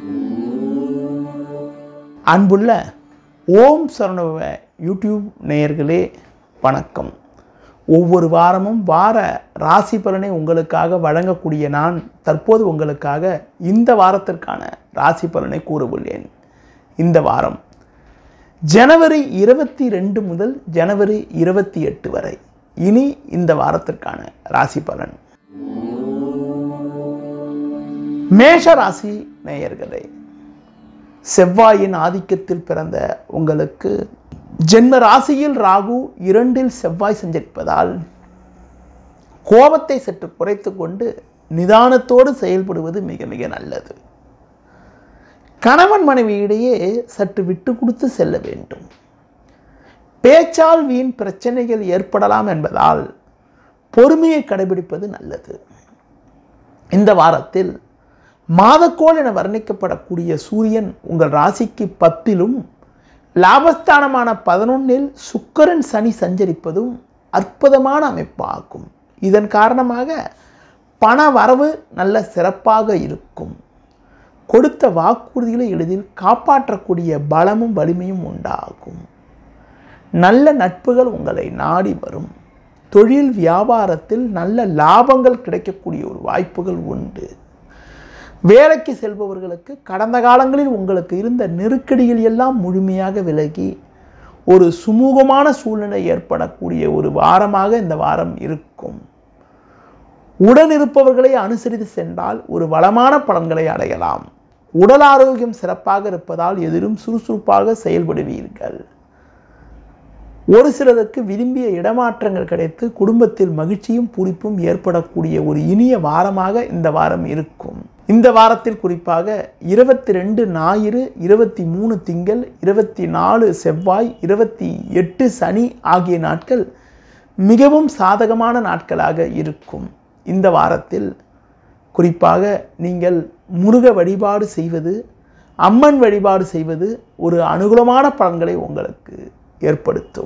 அன்புள்ள ஓம் சரணவ யூடியூப் நேயர்களே வணக்கம் ஒவ்வொரு வாரமும் வார ராசி பலனை உங்களுக்காக வழங்கக்கூடிய நான் தற்போது உங்களுக்காக இந்த வாரத்திற்கான ராசி பலனை கூறவுள்ளேன் இந்த வாரம் ஜனவரி இருபத்தி ரெண்டு முதல் ஜனவரி இருபத்தி எட்டு வரை இனி இந்த வாரத்திற்கான ராசி பலன் மேஷ ராசி நேயர்களே செவ்வாயின் ஆதிக்கத்தில் பிறந்த உங்களுக்கு ஜென்ம ராசியில் ராகு இரண்டில் செவ்வாய் சஞ்சரிப்பதால் கோபத்தை சற்று குறைத்து கொண்டு நிதானத்தோடு செயல்படுவது மிக மிக நல்லது கணவன் மனைவியிடையே சற்று விட்டு கொடுத்து செல்ல வேண்டும் பேச்சால் வீண் பிரச்சனைகள் ஏற்படலாம் என்பதால் பொறுமையை கடைபிடிப்பது நல்லது இந்த வாரத்தில் மாதக்கோள் என வர்ணிக்கப்படக்கூடிய சூரியன் உங்கள் ராசிக்கு பத்திலும் லாபஸ்தானமான பதினொன்னில் சுக்கரன் சனி சஞ்சரிப்பதும் அற்புதமான அமைப்பாகும் இதன் காரணமாக பண வரவு நல்ல சிறப்பாக இருக்கும் கொடுத்த வாக்குறுதிகளை எளிதில் காப்பாற்றக்கூடிய பலமும் வலிமையும் உண்டாகும் நல்ல நட்புகள் உங்களை நாடி வரும் தொழில் வியாபாரத்தில் நல்ல லாபங்கள் கிடைக்கக்கூடிய ஒரு வாய்ப்புகள் உண்டு வேலைக்கு செல்பவர்களுக்கு கடந்த காலங்களில் உங்களுக்கு இருந்த நெருக்கடிகள் எல்லாம் முழுமையாக விலகி ஒரு சுமூகமான சூழ்நிலை ஏற்படக்கூடிய ஒரு வாரமாக இந்த வாரம் இருக்கும் உடன் இருப்பவர்களை அனுசரித்து சென்றால் ஒரு வளமான பலன்களை அடையலாம் உடல் ஆரோக்கியம் சிறப்பாக இருப்பதால் எதிலும் சுறுசுறுப்பாக செயல்படுவீர்கள் ஒரு சிலருக்கு விரும்பிய இடமாற்றங்கள் கிடைத்து குடும்பத்தில் மகிழ்ச்சியும் பூரிப்பும் ஏற்படக்கூடிய ஒரு இனிய வாரமாக இந்த வாரம் இருக்கும் இந்த வாரத்தில் குறிப்பாக இருபத்தி ரெண்டு ஞாயிறு இருபத்தி மூணு திங்கள் இருபத்தி நாலு செவ்வாய் இருபத்தி எட்டு சனி ஆகிய நாட்கள் மிகவும் சாதகமான நாட்களாக இருக்கும் இந்த வாரத்தில் குறிப்பாக நீங்கள் முருக வழிபாடு செய்வது அம்மன் வழிபாடு செய்வது ஒரு அனுகூலமான பலன்களை உங்களுக்கு ஏற்படுத்தும்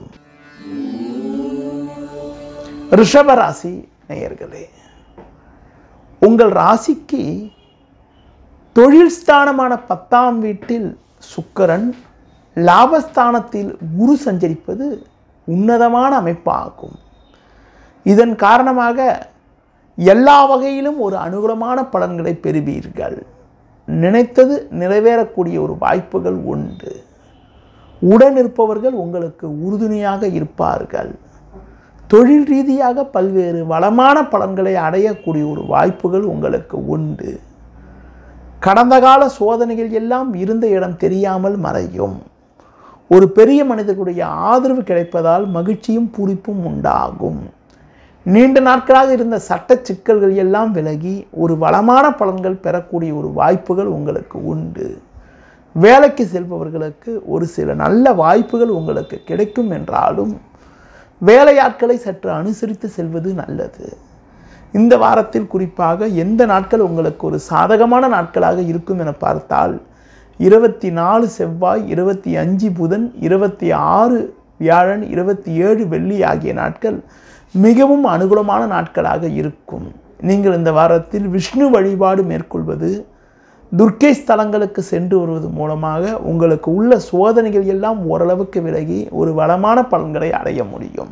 ரிஷபராசி நேயர்களே உங்கள் ராசிக்கு தொழில் ஸ்தானமான பத்தாம் வீட்டில் சுக்கரன் லாபஸ்தானத்தில் குரு சஞ்சரிப்பது உன்னதமான அமைப்பாகும் இதன் காரணமாக எல்லா வகையிலும் ஒரு அனுகூலமான பலன்களை பெறுவீர்கள் நினைத்தது நிறைவேறக்கூடிய ஒரு வாய்ப்புகள் உண்டு உடன் இருப்பவர்கள் உங்களுக்கு உறுதுணையாக இருப்பார்கள் தொழில் ரீதியாக பல்வேறு வளமான பலன்களை அடையக்கூடிய ஒரு வாய்ப்புகள் உங்களுக்கு உண்டு கடந்த கால சோதனைகள் எல்லாம் இருந்த இடம் தெரியாமல் மறையும் ஒரு பெரிய மனிதர்களுடைய ஆதரவு கிடைப்பதால் மகிழ்ச்சியும் பூரிப்பும் உண்டாகும் நீண்ட நாட்களாக இருந்த சட்ட சிக்கல்கள் எல்லாம் விலகி ஒரு வளமான பலன்கள் பெறக்கூடிய ஒரு வாய்ப்புகள் உங்களுக்கு உண்டு வேலைக்கு செல்பவர்களுக்கு ஒரு சில நல்ல வாய்ப்புகள் உங்களுக்கு கிடைக்கும் என்றாலும் வேலையாட்களை சற்று அனுசரித்து செல்வது நல்லது இந்த வாரத்தில் குறிப்பாக எந்த நாட்கள் உங்களுக்கு ஒரு சாதகமான நாட்களாக இருக்கும் என பார்த்தால் இருபத்தி நாலு செவ்வாய் இருபத்தி அஞ்சு புதன் இருபத்தி ஆறு வியாழன் இருபத்தி ஏழு வெள்ளி ஆகிய நாட்கள் மிகவும் அனுகூலமான நாட்களாக இருக்கும் நீங்கள் இந்த வாரத்தில் விஷ்ணு வழிபாடு மேற்கொள்வது துர்க்கை ஸ்தலங்களுக்கு சென்று வருவது மூலமாக உங்களுக்கு உள்ள சோதனைகள் எல்லாம் ஓரளவுக்கு விலகி ஒரு வளமான பலன்களை அடைய முடியும்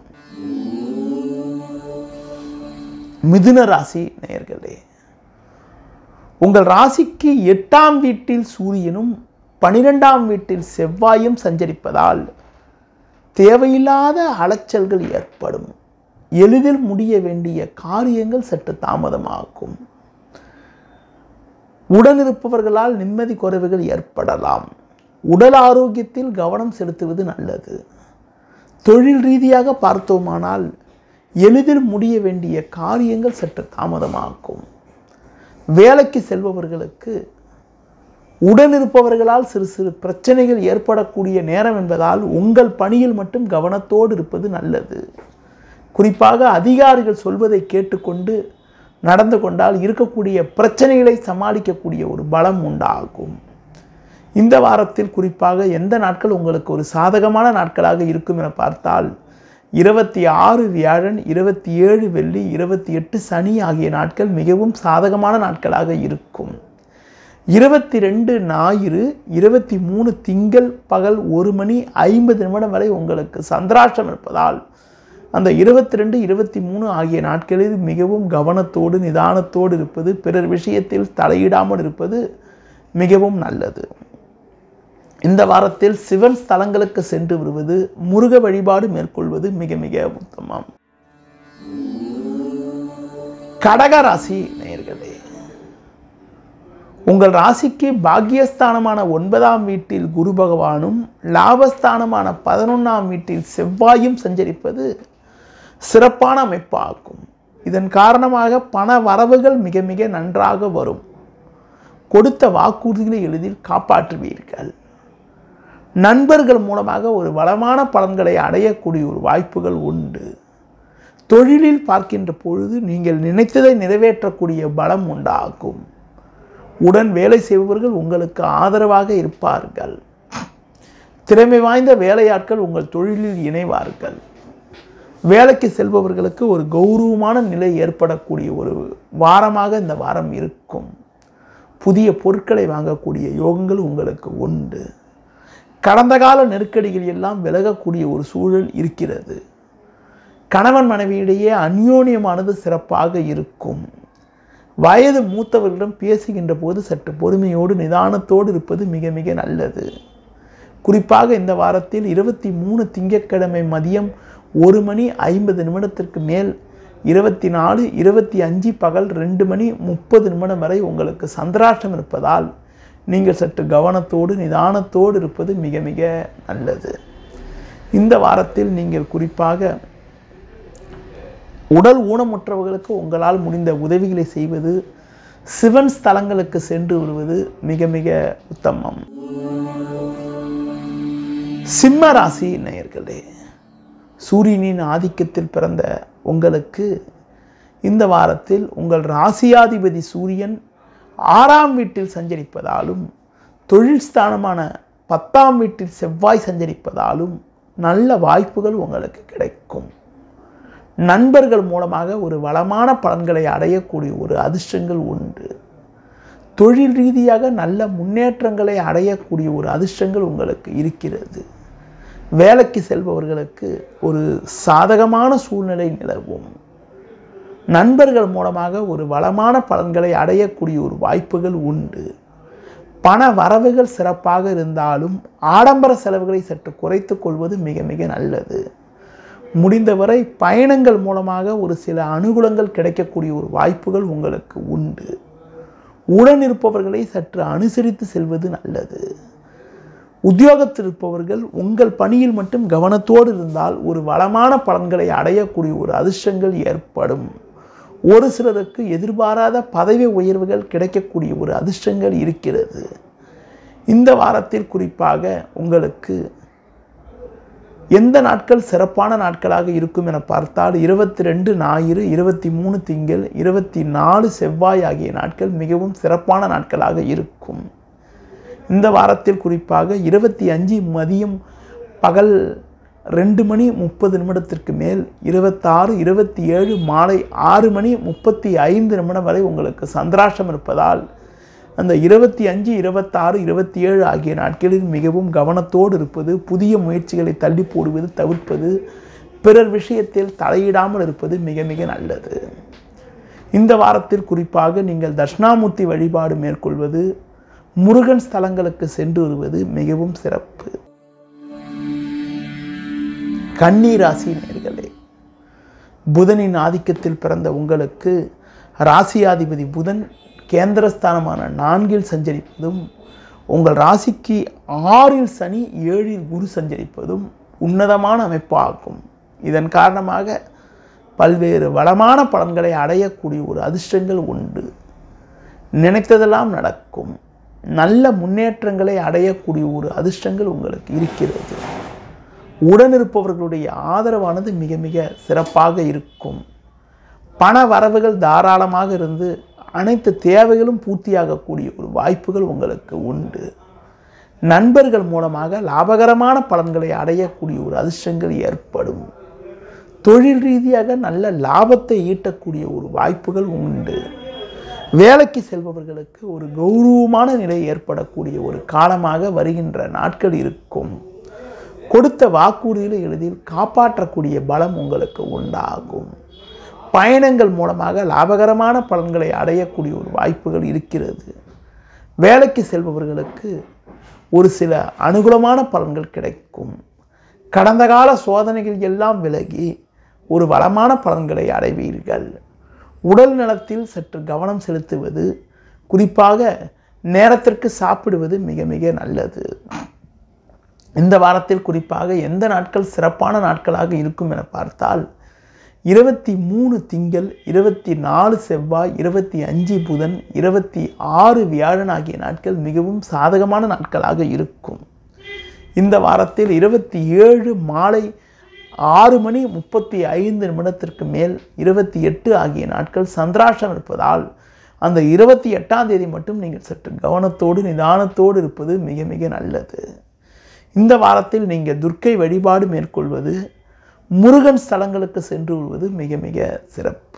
மிதுன ராசி நேயர்களே உங்கள் ராசிக்கு எட்டாம் வீட்டில் சூரியனும் பனிரெண்டாம் வீட்டில் செவ்வாயும் சஞ்சரிப்பதால் தேவையில்லாத அலைச்சல்கள் ஏற்படும் எளிதில் முடிய வேண்டிய காரியங்கள் சற்று தாமதமாகும் உடனிருப்பவர்களால் நிம்மதி குறைவுகள் ஏற்படலாம் உடல் ஆரோக்கியத்தில் கவனம் செலுத்துவது நல்லது தொழில் ரீதியாக பார்த்தோமானால் எளிதில் முடிய வேண்டிய காரியங்கள் சற்று தாமதமாகும் வேலைக்கு செல்பவர்களுக்கு உடனிருப்பவர்களால் சிறு சிறு பிரச்சனைகள் ஏற்படக்கூடிய நேரம் என்பதால் உங்கள் பணியில் மட்டும் கவனத்தோடு இருப்பது நல்லது குறிப்பாக அதிகாரிகள் சொல்வதை கேட்டுக்கொண்டு நடந்து கொண்டால் இருக்கக்கூடிய பிரச்சனைகளை சமாளிக்கக்கூடிய ஒரு பலம் உண்டாகும் இந்த வாரத்தில் குறிப்பாக எந்த நாட்கள் உங்களுக்கு ஒரு சாதகமான நாட்களாக இருக்கும் என பார்த்தால் இருபத்தி ஆறு வியாழன் இருபத்தி ஏழு வெள்ளி இருபத்தி எட்டு சனி ஆகிய நாட்கள் மிகவும் சாதகமான நாட்களாக இருக்கும் இருபத்தி ரெண்டு ஞாயிறு இருபத்தி மூணு திங்கள் பகல் ஒரு மணி ஐம்பது நிமிடம் வரை உங்களுக்கு சந்திராஷ்டம் இருப்பதால் அந்த இருபத்தி ரெண்டு இருபத்தி மூணு ஆகிய நாட்களில் மிகவும் கவனத்தோடு நிதானத்தோடு இருப்பது பிறர் விஷயத்தில் தலையிடாமல் இருப்பது மிகவும் நல்லது இந்த வாரத்தில் சிவன் ஸ்தலங்களுக்கு சென்று வருவது முருக வழிபாடு மேற்கொள்வது மிக மிக உத்தமம் கடக ராசி நேயர்களே உங்கள் ராசிக்கு பாக்கியஸ்தானமான ஒன்பதாம் வீட்டில் குரு பகவானும் லாபஸ்தானமான பதினொன்றாம் வீட்டில் செவ்வாயும் சஞ்சரிப்பது சிறப்பான அமைப்பாகும் இதன் காரணமாக பண வரவுகள் மிக மிக நன்றாக வரும் கொடுத்த வாக்குறுதிகளை எளிதில் காப்பாற்றுவீர்கள் நண்பர்கள் மூலமாக ஒரு வளமான பலன்களை அடையக்கூடிய ஒரு வாய்ப்புகள் உண்டு தொழிலில் பார்க்கின்ற பொழுது நீங்கள் நினைத்ததை நிறைவேற்றக்கூடிய பலம் உண்டாகும் உடன் வேலை செய்பவர்கள் உங்களுக்கு ஆதரவாக இருப்பார்கள் திறமை வாய்ந்த வேலையாட்கள் உங்கள் தொழிலில் இணைவார்கள் வேலைக்கு செல்பவர்களுக்கு ஒரு கௌரவமான நிலை ஏற்படக்கூடிய ஒரு வாரமாக இந்த வாரம் இருக்கும் புதிய பொருட்களை வாங்கக்கூடிய யோகங்கள் உங்களுக்கு உண்டு கடந்த கால நெருக்கடிகள் எல்லாம் விலகக்கூடிய ஒரு சூழல் இருக்கிறது கணவன் மனைவியிடையே அந்யோன்யமானது சிறப்பாக இருக்கும் வயது மூத்தவர்களிடம் பேசுகின்ற போது சற்று பொறுமையோடு நிதானத்தோடு இருப்பது மிக மிக நல்லது குறிப்பாக இந்த வாரத்தில் இருபத்தி மூணு திங்கட்கிழமை மதியம் ஒரு மணி ஐம்பது நிமிடத்திற்கு மேல் இருபத்தி நாலு இருபத்தி அஞ்சு பகல் ரெண்டு மணி முப்பது நிமிடம் வரை உங்களுக்கு சந்திராஷ்டம் இருப்பதால் நீங்கள் சற்று கவனத்தோடு நிதானத்தோடு இருப்பது மிக மிக நல்லது இந்த வாரத்தில் நீங்கள் குறிப்பாக உடல் ஊனமுற்றவர்களுக்கு உங்களால் முடிந்த உதவிகளை செய்வது சிவன் ஸ்தலங்களுக்கு சென்று வருவது மிக மிக உத்தமம் சிம்ம ராசி நேயர்களே சூரியனின் ஆதிக்கத்தில் பிறந்த உங்களுக்கு இந்த வாரத்தில் உங்கள் ராசியாதிபதி சூரியன் ஆறாம் வீட்டில் சஞ்சரிப்பதாலும் தொழில் ஸ்தானமான பத்தாம் வீட்டில் செவ்வாய் சஞ்சரிப்பதாலும் நல்ல வாய்ப்புகள் உங்களுக்கு கிடைக்கும் நண்பர்கள் மூலமாக ஒரு வளமான பலன்களை அடையக்கூடிய ஒரு அதிர்ஷ்டங்கள் உண்டு தொழில் ரீதியாக நல்ல முன்னேற்றங்களை அடையக்கூடிய ஒரு அதிர்ஷ்டங்கள் உங்களுக்கு இருக்கிறது வேலைக்கு செல்பவர்களுக்கு ஒரு சாதகமான சூழ்நிலை நிலவும் நண்பர்கள் மூலமாக ஒரு வளமான பலன்களை அடையக்கூடிய ஒரு வாய்ப்புகள் உண்டு பண வரவுகள் சிறப்பாக இருந்தாலும் ஆடம்பர செலவுகளை சற்று குறைத்து கொள்வது மிக மிக நல்லது முடிந்தவரை பயணங்கள் மூலமாக ஒரு சில அனுகூலங்கள் கிடைக்கக்கூடிய ஒரு வாய்ப்புகள் உங்களுக்கு உண்டு உடன் இருப்பவர்களை சற்று அனுசரித்து செல்வது நல்லது உத்தியோகத்தில் இருப்பவர்கள் உங்கள் பணியில் மட்டும் கவனத்தோடு இருந்தால் ஒரு வளமான பலன்களை அடையக்கூடிய ஒரு அதிர்ஷ்டங்கள் ஏற்படும் ஒரு சிலருக்கு எதிர்பாராத பதவி உயர்வுகள் கிடைக்கக்கூடிய ஒரு அதிர்ஷ்டங்கள் இருக்கிறது இந்த வாரத்தில் குறிப்பாக உங்களுக்கு எந்த நாட்கள் சிறப்பான நாட்களாக இருக்கும் என பார்த்தால் இருபத்தி ரெண்டு ஞாயிறு இருபத்தி மூணு திங்கள் இருபத்தி நாலு செவ்வாய் ஆகிய நாட்கள் மிகவும் சிறப்பான நாட்களாக இருக்கும் இந்த வாரத்தில் குறிப்பாக இருபத்தி அஞ்சு மதியம் பகல் ரெண்டு மணி முப்பது நிமிடத்திற்கு மேல் இருபத்தாறு இருபத்தி ஏழு மாலை ஆறு மணி முப்பத்தி ஐந்து நிமிடம் வரை உங்களுக்கு சந்திராஷ்டம் இருப்பதால் அந்த இருபத்தி அஞ்சு இருபத்தாறு இருபத்தி ஏழு ஆகிய நாட்களில் மிகவும் கவனத்தோடு இருப்பது புதிய முயற்சிகளை தள்ளி போடுவது தவிர்ப்பது பிறர் விஷயத்தில் தலையிடாமல் இருப்பது மிக மிக நல்லது இந்த வாரத்தில் குறிப்பாக நீங்கள் தட்சிணாமூர்த்தி வழிபாடு மேற்கொள்வது முருகன் ஸ்தலங்களுக்கு சென்று வருவது மிகவும் சிறப்பு கன்னி ராசி நேர்களே புதனின் ஆதிக்கத்தில் பிறந்த உங்களுக்கு ராசியாதிபதி புதன் கேந்திரஸ்தானமான நான்கில் சஞ்சரிப்பதும் உங்கள் ராசிக்கு ஆறில் சனி ஏழில் குரு சஞ்சரிப்பதும் உன்னதமான அமைப்பாகும் இதன் காரணமாக பல்வேறு வளமான பலன்களை அடையக்கூடிய ஒரு அதிர்ஷ்டங்கள் உண்டு நினைத்ததெல்லாம் நடக்கும் நல்ல முன்னேற்றங்களை அடையக்கூடிய ஒரு அதிர்ஷ்டங்கள் உங்களுக்கு இருக்கிறது உடனிருப்பவர்களுடைய ஆதரவானது மிக மிக சிறப்பாக இருக்கும் பண வரவுகள் தாராளமாக இருந்து அனைத்து தேவைகளும் பூர்த்தியாகக்கூடிய ஒரு வாய்ப்புகள் உங்களுக்கு உண்டு நண்பர்கள் மூலமாக லாபகரமான பலன்களை அடையக்கூடிய ஒரு அதிர்ஷ்டங்கள் ஏற்படும் தொழில் ரீதியாக நல்ல லாபத்தை ஈட்டக்கூடிய ஒரு வாய்ப்புகள் உண்டு வேலைக்கு செல்பவர்களுக்கு ஒரு கௌரவமான நிலை ஏற்படக்கூடிய ஒரு காலமாக வருகின்ற நாட்கள் இருக்கும் கொடுத்த வாக்குறுதியில் எளிதில் காப்பாற்றக்கூடிய பலம் உங்களுக்கு உண்டாகும் பயணங்கள் மூலமாக லாபகரமான பலன்களை அடையக்கூடிய ஒரு வாய்ப்புகள் இருக்கிறது வேலைக்கு செல்பவர்களுக்கு ஒரு சில அனுகூலமான பலன்கள் கிடைக்கும் கடந்த கால சோதனைகள் எல்லாம் விலகி ஒரு வளமான பலன்களை அடைவீர்கள் உடல் நலத்தில் சற்று கவனம் செலுத்துவது குறிப்பாக நேரத்திற்கு சாப்பிடுவது மிக மிக நல்லது இந்த வாரத்தில் குறிப்பாக எந்த நாட்கள் சிறப்பான நாட்களாக இருக்கும் என பார்த்தால் இருபத்தி மூணு திங்கள் இருபத்தி நாலு செவ்வாய் இருபத்தி அஞ்சு புதன் இருபத்தி ஆறு வியாழன் ஆகிய நாட்கள் மிகவும் சாதகமான நாட்களாக இருக்கும் இந்த வாரத்தில் இருபத்தி ஏழு மாலை ஆறு மணி முப்பத்தி ஐந்து நிமிடத்திற்கு மேல் இருபத்தி எட்டு ஆகிய நாட்கள் சந்திராஷம் இருப்பதால் அந்த இருபத்தி எட்டாம் தேதி மட்டும் நீங்கள் சற்று கவனத்தோடு நிதானத்தோடு இருப்பது மிக மிக நல்லது இந்த வாரத்தில் நீங்கள் துர்க்கை வழிபாடு மேற்கொள்வது முருகன் ஸ்தலங்களுக்கு சென்று வருவது மிக மிக சிறப்பு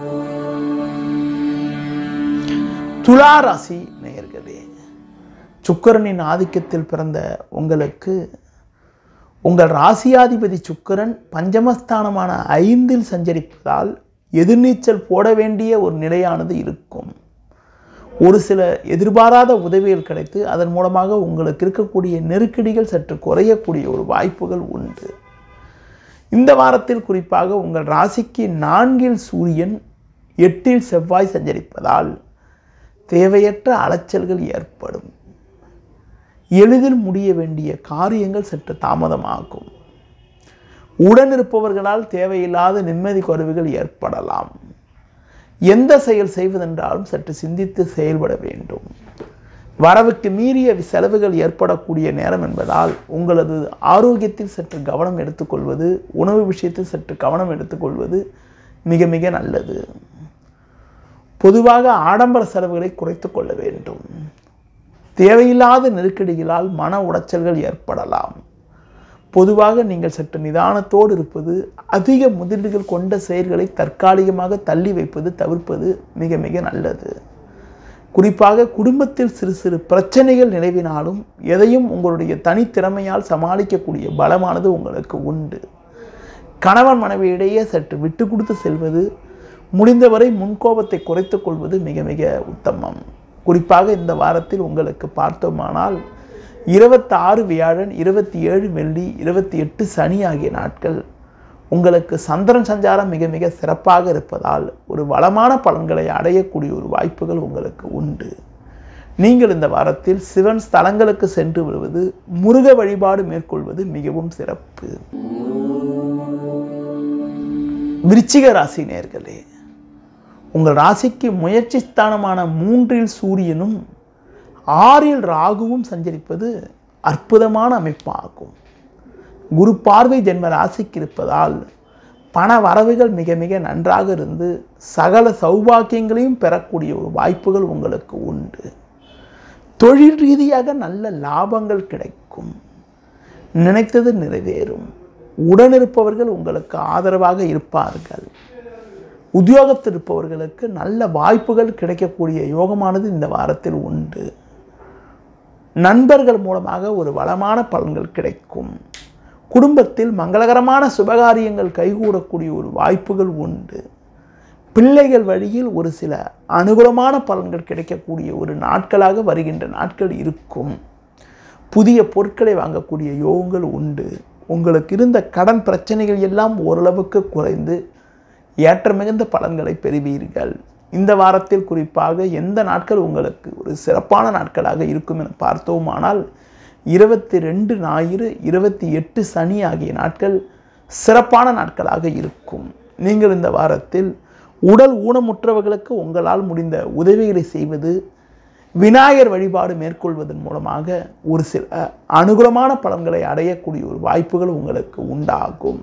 துலா ராசி நேயர்களே சுக்கரனின் ஆதிக்கத்தில் பிறந்த உங்களுக்கு உங்கள் ராசியாதிபதி சுக்கரன் பஞ்சமஸ்தானமான ஐந்தில் சஞ்சரிப்பதால் எதிர்நீச்சல் போட வேண்டிய ஒரு நிலையானது இருக்கும் ஒரு சில எதிர்பாராத உதவிகள் கிடைத்து அதன் மூலமாக உங்களுக்கு இருக்கக்கூடிய நெருக்கடிகள் சற்று குறையக்கூடிய ஒரு வாய்ப்புகள் உண்டு இந்த வாரத்தில் குறிப்பாக உங்கள் ராசிக்கு நான்கில் சூரியன் எட்டில் செவ்வாய் சஞ்சரிப்பதால் தேவையற்ற அலைச்சல்கள் ஏற்படும் எளிதில் முடிய வேண்டிய காரியங்கள் சற்று தாமதமாகும் உடன் இருப்பவர்களால் தேவையில்லாத நிம்மதி குறைவுகள் ஏற்படலாம் எந்த செயல் செய்வதென்றாலும் சற்று சிந்தித்து செயல்பட வேண்டும் வரவுக்கு மீறிய செலவுகள் ஏற்படக்கூடிய நேரம் என்பதால் உங்களது ஆரோக்கியத்தில் சற்று கவனம் எடுத்துக்கொள்வது உணவு விஷயத்தில் சற்று கவனம் எடுத்துக்கொள்வது மிக மிக நல்லது பொதுவாக ஆடம்பர செலவுகளை குறைத்து கொள்ள வேண்டும் தேவையில்லாத நெருக்கடிகளால் மன உடைச்சல்கள் ஏற்படலாம் பொதுவாக நீங்கள் சற்று நிதானத்தோடு இருப்பது அதிக முதலீடுகள் கொண்ட செயல்களை தற்காலிகமாக தள்ளி வைப்பது தவிர்ப்பது மிக மிக நல்லது குறிப்பாக குடும்பத்தில் சிறு சிறு பிரச்சனைகள் நிலவினாலும் எதையும் உங்களுடைய தனித்திறமையால் சமாளிக்கக்கூடிய பலமானது உங்களுக்கு உண்டு கணவன் மனைவியிடையே சற்று விட்டு கொடுத்து செல்வது முடிந்தவரை முன்கோபத்தை குறைத்துக் கொள்வது மிக மிக உத்தமம் குறிப்பாக இந்த வாரத்தில் உங்களுக்கு பார்த்தோமானால் இருபத்தாறு வியாழன் இருபத்தி ஏழு வெள்ளி இருபத்தி எட்டு சனி ஆகிய நாட்கள் உங்களுக்கு சந்திரன் சஞ்சாரம் மிக மிக சிறப்பாக இருப்பதால் ஒரு வளமான பலன்களை அடையக்கூடிய ஒரு வாய்ப்புகள் உங்களுக்கு உண்டு நீங்கள் இந்த வாரத்தில் சிவன் ஸ்தலங்களுக்கு சென்று வருவது முருக வழிபாடு மேற்கொள்வது மிகவும் சிறப்பு விருச்சிக ராசி நேர்களே உங்கள் ராசிக்கு முயற்சி ஸ்தானமான மூன்றில் சூரியனும் ஆறில் ராகுவும் சஞ்சரிப்பது அற்புதமான அமைப்பாகும் குரு பார்வை ஜென்ம ராசிக்கு இருப்பதால் பண வரவுகள் மிக மிக நன்றாக இருந்து சகல சௌபாக்கியங்களையும் பெறக்கூடிய ஒரு வாய்ப்புகள் உங்களுக்கு உண்டு தொழில் ரீதியாக நல்ல லாபங்கள் கிடைக்கும் நினைத்தது நிறைவேறும் உடனிருப்பவர்கள் உங்களுக்கு ஆதரவாக இருப்பார்கள் உத்தியோகத்தில் இருப்பவர்களுக்கு நல்ல வாய்ப்புகள் கிடைக்கக்கூடிய யோகமானது இந்த வாரத்தில் உண்டு நண்பர்கள் மூலமாக ஒரு வளமான பலன்கள் கிடைக்கும் குடும்பத்தில் மங்களகரமான சுபகாரியங்கள் கைகூடக்கூடிய ஒரு வாய்ப்புகள் உண்டு பிள்ளைகள் வழியில் ஒரு சில அனுகூலமான பலன்கள் கிடைக்கக்கூடிய ஒரு நாட்களாக வருகின்ற நாட்கள் இருக்கும் புதிய பொருட்களை வாங்கக்கூடிய யோகங்கள் உண்டு உங்களுக்கு இருந்த கடன் பிரச்சனைகள் எல்லாம் ஓரளவுக்கு குறைந்து ஏற்ற மிகுந்த பலன்களை பெறுவீர்கள் இந்த வாரத்தில் குறிப்பாக எந்த நாட்கள் உங்களுக்கு ஒரு சிறப்பான நாட்களாக இருக்கும் என பார்த்தோமானால் இருபத்தி ரெண்டு ஞாயிறு இருபத்தி எட்டு சனி ஆகிய நாட்கள் சிறப்பான நாட்களாக இருக்கும் நீங்கள் இந்த வாரத்தில் உடல் ஊனமுற்றவர்களுக்கு உங்களால் முடிந்த உதவிகளை செய்வது விநாயகர் வழிபாடு மேற்கொள்வதன் மூலமாக ஒரு சில அனுகூலமான பலன்களை அடையக்கூடிய ஒரு வாய்ப்புகள் உங்களுக்கு உண்டாகும்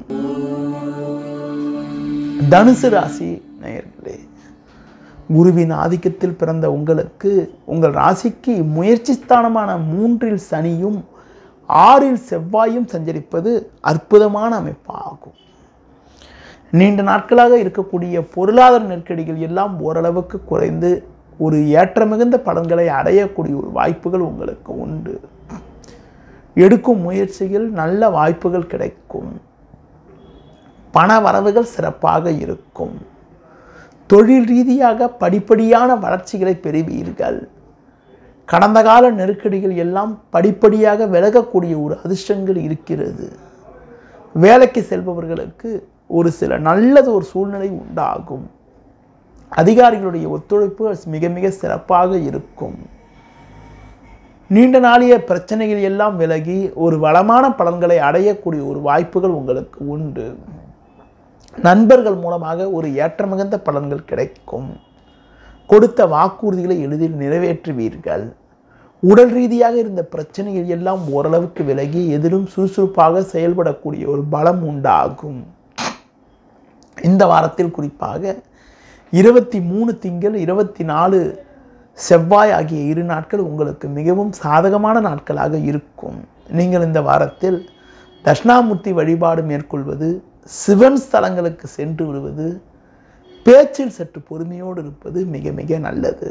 தனுசு ராசி நேயர்களே குருவின் ஆதிக்கத்தில் பிறந்த உங்களுக்கு உங்கள் ராசிக்கு முயற்சி ஸ்தானமான மூன்றில் சனியும் ஆறில் செவ்வாயும் சஞ்சரிப்பது அற்புதமான அமைப்பாகும் நீண்ட நாட்களாக இருக்கக்கூடிய பொருளாதார நெருக்கடிகள் எல்லாம் ஓரளவுக்கு குறைந்து ஒரு ஏற்ற மிகுந்த பலன்களை அடையக்கூடிய ஒரு வாய்ப்புகள் உங்களுக்கு உண்டு எடுக்கும் முயற்சியில் நல்ல வாய்ப்புகள் கிடைக்கும் பண வரவுகள் சிறப்பாக இருக்கும் தொழில் ரீதியாக படிப்படியான வளர்ச்சிகளை பெறுவீர்கள் கடந்த கால நெருக்கடிகள் எல்லாம் படிப்படியாக விலகக்கூடிய ஒரு அதிர்ஷ்டங்கள் இருக்கிறது வேலைக்கு செல்பவர்களுக்கு ஒரு சில நல்லது ஒரு சூழ்நிலை உண்டாகும் அதிகாரிகளுடைய ஒத்துழைப்பு மிக மிக சிறப்பாக இருக்கும் நீண்ட நாளிய பிரச்சனைகள் எல்லாம் விலகி ஒரு வளமான பலன்களை அடையக்கூடிய ஒரு வாய்ப்புகள் உங்களுக்கு உண்டு நண்பர்கள் மூலமாக ஒரு ஏற்ற மிகுந்த பலன்கள் கிடைக்கும் கொடுத்த வாக்குறுதிகளை எளிதில் நிறைவேற்றுவீர்கள் உடல் ரீதியாக இருந்த பிரச்சனைகள் எல்லாம் ஓரளவுக்கு விலகி எதிலும் சுறுசுறுப்பாக செயல்படக்கூடிய ஒரு பலம் உண்டாகும் இந்த வாரத்தில் குறிப்பாக இருபத்தி மூணு திங்கள் இருபத்தி நாலு செவ்வாய் ஆகிய இரு நாட்கள் உங்களுக்கு மிகவும் சாதகமான நாட்களாக இருக்கும் நீங்கள் இந்த வாரத்தில் தட்சிணாமூர்த்தி வழிபாடு மேற்கொள்வது சிவன் ஸ்தலங்களுக்கு சென்று விடுவது பேச்சில் சற்று பொறுமையோடு இருப்பது மிக மிக நல்லது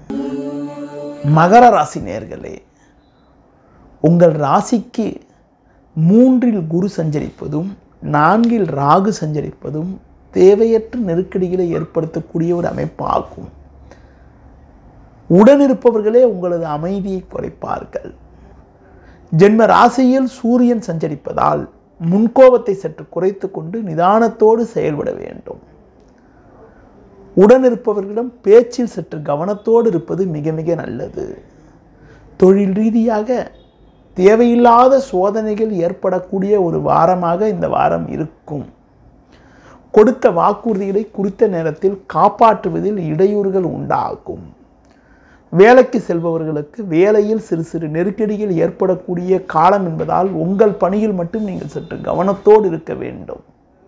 மகர ராசி நேர்களே உங்கள் ராசிக்கு மூன்றில் குரு சஞ்சரிப்பதும் நான்கில் ராகு சஞ்சரிப்பதும் தேவையற்ற நெருக்கடிகளை ஏற்படுத்தக்கூடிய ஒரு அமைப்பாகும் உடனிருப்பவர்களே உங்களது அமைதியை குறைப்பார்கள் ஜென்ம ராசியில் சூரியன் சஞ்சரிப்பதால் முன்கோபத்தை சற்று குறைத்து கொண்டு நிதானத்தோடு செயல்பட வேண்டும் உடனிருப்பவர்களிடம் பேச்சில் சற்று கவனத்தோடு இருப்பது மிக மிக நல்லது தொழில் ரீதியாக தேவையில்லாத சோதனைகள் ஏற்படக்கூடிய ஒரு வாரமாக இந்த வாரம் இருக்கும் கொடுத்த வாக்குறுதிகளை குறித்த நேரத்தில் காப்பாற்றுவதில் இடையூறுகள் உண்டாகும் வேலைக்கு செல்பவர்களுக்கு வேலையில் சிறு சிறு நெருக்கடிகள் ஏற்படக்கூடிய காலம் என்பதால் உங்கள் பணியில் மட்டும் நீங்கள் சற்று கவனத்தோடு இருக்க வேண்டும்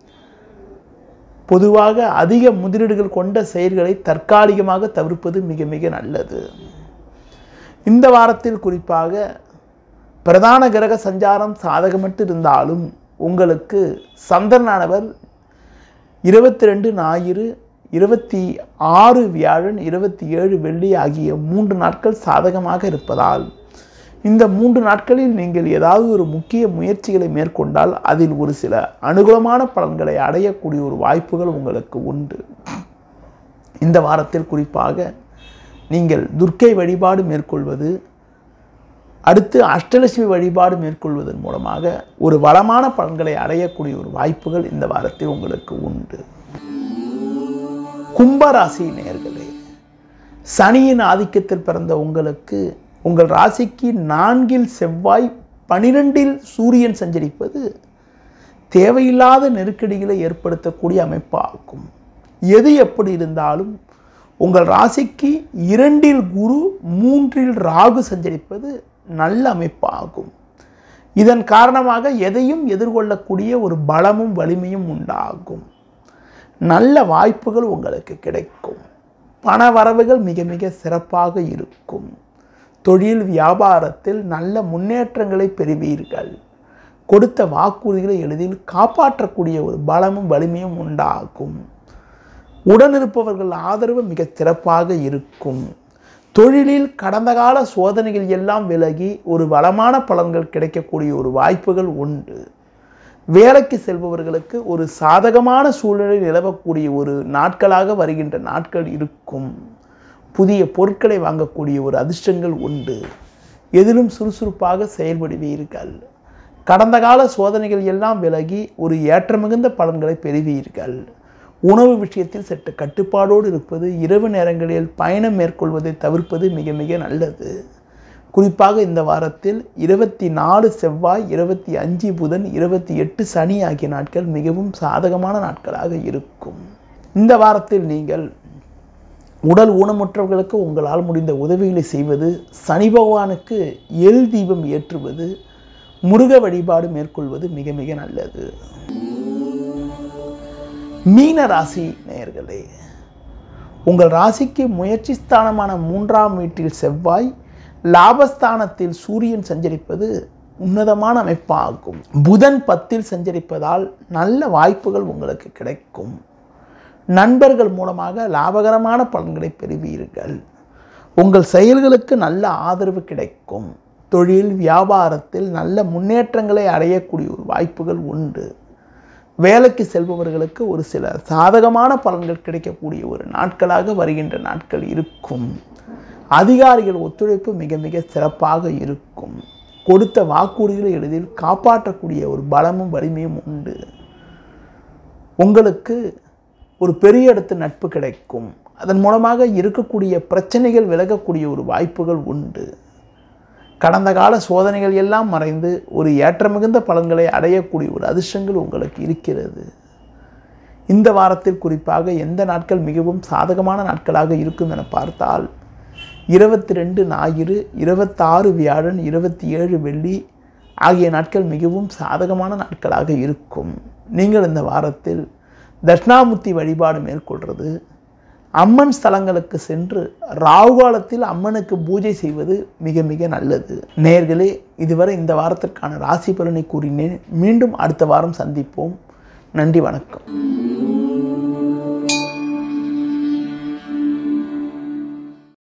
பொதுவாக அதிக முதலீடுகள் கொண்ட செயல்களை தற்காலிகமாக தவிர்ப்பது மிக மிக நல்லது இந்த வாரத்தில் குறிப்பாக பிரதான கிரக சஞ்சாரம் சாதகமற்று இருந்தாலும் உங்களுக்கு சந்திரனானவர் இருபத்தி ரெண்டு ஞாயிறு இருபத்தி ஆறு வியாழன் இருபத்தி ஏழு வெள்ளி ஆகிய மூன்று நாட்கள் சாதகமாக இருப்பதால் இந்த மூன்று நாட்களில் நீங்கள் ஏதாவது ஒரு முக்கிய முயற்சிகளை மேற்கொண்டால் அதில் ஒரு சில அனுகூலமான பலன்களை அடையக்கூடிய ஒரு வாய்ப்புகள் உங்களுக்கு உண்டு இந்த வாரத்தில் குறிப்பாக நீங்கள் துர்க்கை வழிபாடு மேற்கொள்வது அடுத்து அஷ்டலட்சுமி வழிபாடு மேற்கொள்வதன் மூலமாக ஒரு வளமான பலன்களை அடையக்கூடிய ஒரு வாய்ப்புகள் இந்த வாரத்தில் உங்களுக்கு உண்டு கும்பராசி நேர்களே சனியின் ஆதிக்கத்தில் பிறந்த உங்களுக்கு உங்கள் ராசிக்கு நான்கில் செவ்வாய் பனிரெண்டில் சூரியன் சஞ்சரிப்பது தேவையில்லாத நெருக்கடிகளை ஏற்படுத்தக்கூடிய அமைப்பாகும் எது எப்படி இருந்தாலும் உங்கள் ராசிக்கு இரண்டில் குரு மூன்றில் ராகு சஞ்சரிப்பது நல்ல அமைப்பாகும் இதன் காரணமாக எதையும் எதிர்கொள்ளக்கூடிய ஒரு பலமும் வலிமையும் உண்டாகும் நல்ல வாய்ப்புகள் உங்களுக்கு கிடைக்கும் பண வரவுகள் மிக மிக சிறப்பாக இருக்கும் தொழில் வியாபாரத்தில் நல்ல முன்னேற்றங்களை பெறுவீர்கள் கொடுத்த வாக்குறுதிகளை எளிதில் காப்பாற்றக்கூடிய ஒரு பலமும் வலிமையும் உண்டாகும் உடனிருப்பவர்கள் ஆதரவு மிக சிறப்பாக இருக்கும் தொழிலில் கடந்த கால சோதனைகள் எல்லாம் விலகி ஒரு வளமான பலன்கள் கிடைக்கக்கூடிய ஒரு வாய்ப்புகள் உண்டு வேலைக்கு செல்பவர்களுக்கு ஒரு சாதகமான சூழ்நிலை நிலவக்கூடிய ஒரு நாட்களாக வருகின்ற நாட்கள் இருக்கும் புதிய பொருட்களை வாங்கக்கூடிய ஒரு அதிர்ஷ்டங்கள் உண்டு எதிலும் சுறுசுறுப்பாக செயல்படுவீர்கள் கடந்த கால சோதனைகள் எல்லாம் விலகி ஒரு ஏற்றமிகுந்த பலன்களை பெறுவீர்கள் உணவு விஷயத்தில் சற்று கட்டுப்பாடோடு இருப்பது இரவு நேரங்களில் பயணம் மேற்கொள்வதை தவிர்ப்பது மிக மிக நல்லது குறிப்பாக இந்த வாரத்தில் இருபத்தி நாலு செவ்வாய் இருபத்தி அஞ்சு புதன் இருபத்தி எட்டு சனி ஆகிய நாட்கள் மிகவும் சாதகமான நாட்களாக இருக்கும் இந்த வாரத்தில் நீங்கள் உடல் ஊனமுற்றவர்களுக்கு உங்களால் முடிந்த உதவிகளை செய்வது சனி பகவானுக்கு எல் தீபம் ஏற்றுவது முருக வழிபாடு மேற்கொள்வது மிக மிக நல்லது மீன ராசி நேயர்களே உங்கள் ராசிக்கு முயற்சி ஸ்தானமான மூன்றாம் வீட்டில் செவ்வாய் லாபஸ்தானத்தில் சூரியன் சஞ்சரிப்பது உன்னதமான அமைப்பாகும் புதன் பத்தில் சஞ்சரிப்பதால் நல்ல வாய்ப்புகள் உங்களுக்கு கிடைக்கும் நண்பர்கள் மூலமாக லாபகரமான பலன்களை பெறுவீர்கள் உங்கள் செயல்களுக்கு நல்ல ஆதரவு கிடைக்கும் தொழில் வியாபாரத்தில் நல்ல முன்னேற்றங்களை அடையக்கூடிய ஒரு வாய்ப்புகள் உண்டு வேலைக்கு செல்பவர்களுக்கு ஒரு சில சாதகமான பலன்கள் கிடைக்கக்கூடிய ஒரு நாட்களாக வருகின்ற நாட்கள் இருக்கும் அதிகாரிகள் ஒத்துழைப்பு மிக மிக சிறப்பாக இருக்கும் கொடுத்த வாக்குறுதிகளை எளிதில் காப்பாற்றக்கூடிய ஒரு பலமும் வலிமையும் உண்டு உங்களுக்கு ஒரு பெரிய இடத்து நட்பு கிடைக்கும் அதன் மூலமாக இருக்கக்கூடிய பிரச்சனைகள் விலகக்கூடிய ஒரு வாய்ப்புகள் உண்டு கடந்த கால சோதனைகள் எல்லாம் மறைந்து ஒரு ஏற்றமிகுந்த பலன்களை அடையக்கூடிய ஒரு அதிர்ஷ்டங்கள் உங்களுக்கு இருக்கிறது இந்த வாரத்தில் குறிப்பாக எந்த நாட்கள் மிகவும் சாதகமான நாட்களாக இருக்கும் என பார்த்தால் இருபத்தி ரெண்டு ஞாயிறு இருபத்தாறு வியாழன் இருபத்தி ஏழு வெள்ளி ஆகிய நாட்கள் மிகவும் சாதகமான நாட்களாக இருக்கும் நீங்கள் இந்த வாரத்தில் தட்சிணாமூர்த்தி வழிபாடு மேற்கொள்வது அம்மன் ஸ்தலங்களுக்கு சென்று ராகுகாலத்தில் அம்மனுக்கு பூஜை செய்வது மிக மிக நல்லது நேர்களே இதுவரை இந்த வாரத்திற்கான ராசி பலனை கூறினேன் மீண்டும் அடுத்த வாரம் சந்திப்போம் நன்றி வணக்கம்